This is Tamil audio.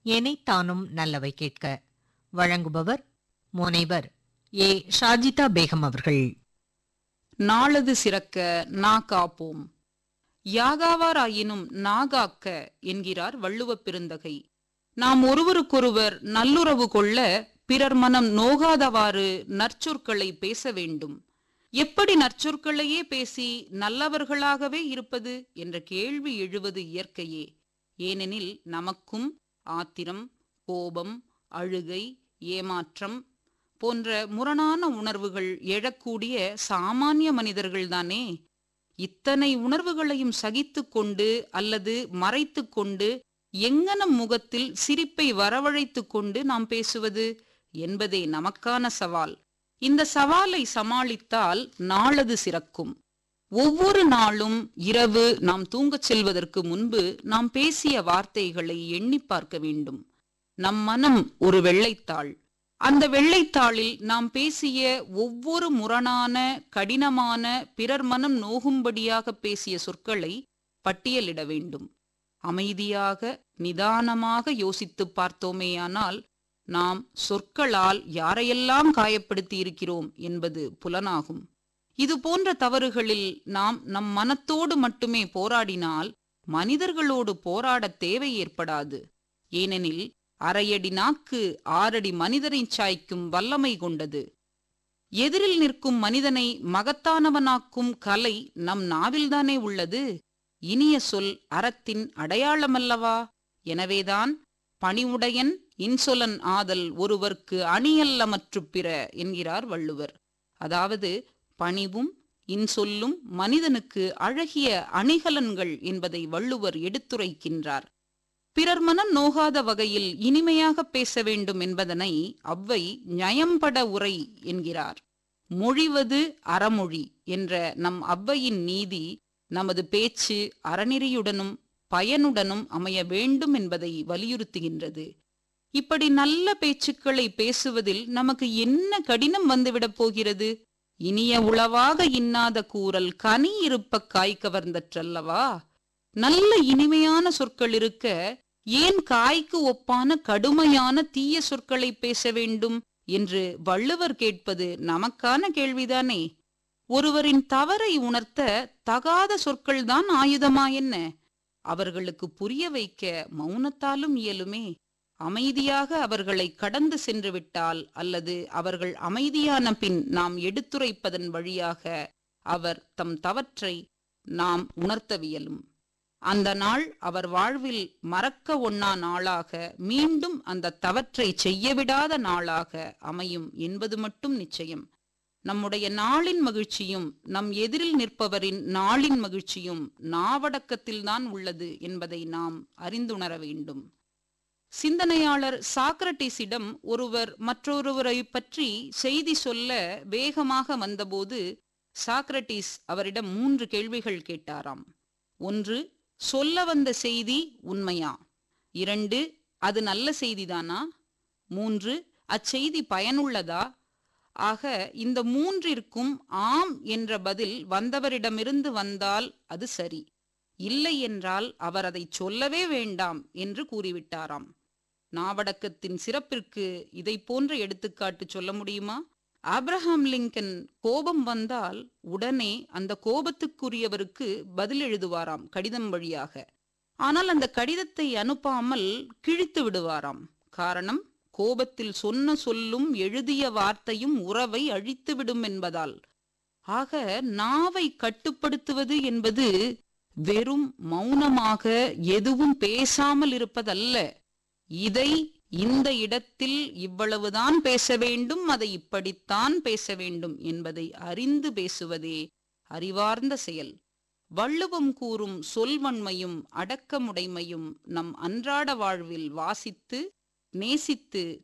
எனைத்தானும் நல்லவை கேட்க வழங்குபவர் முனைவர் ஏ ஷாஜிதா பேகம் அவர்கள் நாளது சிறக்க நா காப்போம் யாகாவாராயினும் நாகாக்க என்கிறார் வள்ளுவப் பெருந்தகை நாம் ஒருவருக்கொருவர் நல்லுறவு கொள்ள பிறர் மனம் நோகாதவாறு நற்சொற்களை பேச வேண்டும் எப்படி நற்சொற்களையே பேசி நல்லவர்களாகவே இருப்பது என்ற கேள்வி எழுவது இயற்கையே ஏனெனில் நமக்கும் ஆத்திரம் கோபம் அழுகை ஏமாற்றம் போன்ற முரணான உணர்வுகள் எழக்கூடிய சாமானிய மனிதர்கள்தானே இத்தனை உணர்வுகளையும் சகித்துக் கொண்டு அல்லது மறைத்துக் கொண்டு எங்கனம் முகத்தில் சிரிப்பை வரவழைத்துக் கொண்டு நாம் பேசுவது என்பதே நமக்கான சவால் இந்த சவாலை சமாளித்தால் நாளது சிறக்கும் ஒவ்வொரு நாளும் இரவு நாம் தூங்கச் செல்வதற்கு முன்பு நாம் பேசிய வார்த்தைகளை எண்ணி பார்க்க வேண்டும் நம் மனம் ஒரு வெள்ளைத்தாள் அந்த வெள்ளைத்தாளில் நாம் பேசிய ஒவ்வொரு முரணான கடினமான பிறர் மனம் நோகும்படியாக பேசிய சொற்களை பட்டியலிட வேண்டும் அமைதியாக நிதானமாக யோசித்து பார்த்தோமேயானால் நாம் சொற்களால் யாரையெல்லாம் காயப்படுத்தி இருக்கிறோம் என்பது புலனாகும் இது போன்ற தவறுகளில் நாம் நம் மனத்தோடு மட்டுமே போராடினால் மனிதர்களோடு போராட தேவை ஏற்படாது ஏனெனில் அரையடி நாக்கு ஆறடி மனிதரை சாய்க்கும் வல்லமை கொண்டது எதிரில் நிற்கும் மனிதனை மகத்தானவனாக்கும் கலை நம் நாவில்தானே உள்ளது இனிய சொல் அறத்தின் அடையாளமல்லவா எனவேதான் பணிவுடையன் இன்சொலன் ஆதல் ஒருவர்க்கு அணியல்ல மற்று பிற என்கிறார் வள்ளுவர் அதாவது பணிவும் இன்சொல்லும் மனிதனுக்கு அழகிய அணிகலன்கள் என்பதை வள்ளுவர் எடுத்துரைக்கின்றார் பிறர் மனம் நோகாத வகையில் இனிமையாக பேச வேண்டும் என்பதனை அவ்வை நயம்பட உரை என்கிறார் மொழிவது அறமொழி என்ற நம் அவ்வையின் நீதி நமது பேச்சு அறநெறியுடனும் பயனுடனும் அமைய வேண்டும் என்பதை வலியுறுத்துகின்றது இப்படி நல்ல பேச்சுக்களை பேசுவதில் நமக்கு என்ன கடினம் வந்துவிடப் போகிறது இனிய உளவாக இன்னாத கூறல் கனி இருப்ப காய் கவர்ந்தற்றல்லவா நல்ல இனிமையான சொற்கள் இருக்க ஏன் காய்க்கு ஒப்பான கடுமையான தீய சொற்களை பேச வேண்டும் என்று வள்ளுவர் கேட்பது நமக்கான கேள்விதானே ஒருவரின் தவறை உணர்த்த தகாத சொற்கள்தான் ஆயுதமா என்ன அவர்களுக்கு புரிய வைக்க மௌனத்தாலும் இயலுமே அமைதியாக அவர்களை கடந்து சென்று விட்டால் அல்லது அவர்கள் அமைதியான பின் நாம் எடுத்துரைப்பதன் வழியாக அவர் தம் தவற்றை நாம் உணர்த்தவியலும் அந்த நாள் அவர் வாழ்வில் மறக்க ஒண்ணா நாளாக மீண்டும் அந்த தவற்றை செய்யவிடாத நாளாக அமையும் என்பது மட்டும் நிச்சயம் நம்முடைய நாளின் மகிழ்ச்சியும் நம் எதிரில் நிற்பவரின் நாளின் மகிழ்ச்சியும் நாவடக்கத்தில்தான் உள்ளது என்பதை நாம் அறிந்துணர வேண்டும் சிந்தனையாளர் சாக்ரட்டிஸிடம் ஒருவர் மற்றொருவரை பற்றி செய்தி சொல்ல வேகமாக வந்தபோது சாக்ரட்டிஸ் அவரிடம் மூன்று கேள்விகள் கேட்டாராம் ஒன்று சொல்ல வந்த செய்தி உண்மையா இரண்டு அது நல்ல செய்திதானா மூன்று அச்செய்தி பயனுள்ளதா ஆக இந்த மூன்றிற்கும் ஆம் என்ற பதில் வந்தவரிடமிருந்து வந்தால் அது சரி இல்லை என்றால் அவர் அதை சொல்லவே வேண்டாம் என்று கூறிவிட்டாராம் நாவடக்கத்தின் சிறப்பிற்கு இதை போன்ற எடுத்துக்காட்டு சொல்ல முடியுமா ஆப்ரஹாம் லிங்கன் கோபம் வந்தால் உடனே அந்த கோபத்துக்குரியவருக்கு பதில் எழுதுவாராம் கடிதம் வழியாக ஆனால் அந்த கடிதத்தை அனுப்பாமல் கிழித்து விடுவாராம் காரணம் கோபத்தில் சொன்ன சொல்லும் எழுதிய வார்த்தையும் உறவை அழித்துவிடும் என்பதால் ஆக நாவை கட்டுப்படுத்துவது என்பது வெறும் மௌனமாக எதுவும் பேசாமல் இருப்பதல்ல இதை இந்த இடத்தில் இவ்வளவுதான் பேச வேண்டும் அதை இப்படித்தான் பேச வேண்டும் என்பதை அறிந்து பேசுவதே அறிவார்ந்த செயல் வள்ளுவம் கூறும் சொல்வன்மையும் அடக்கமுடைமையும் நம் அன்றாட வாழ்வில் வாசித்து நேசித்து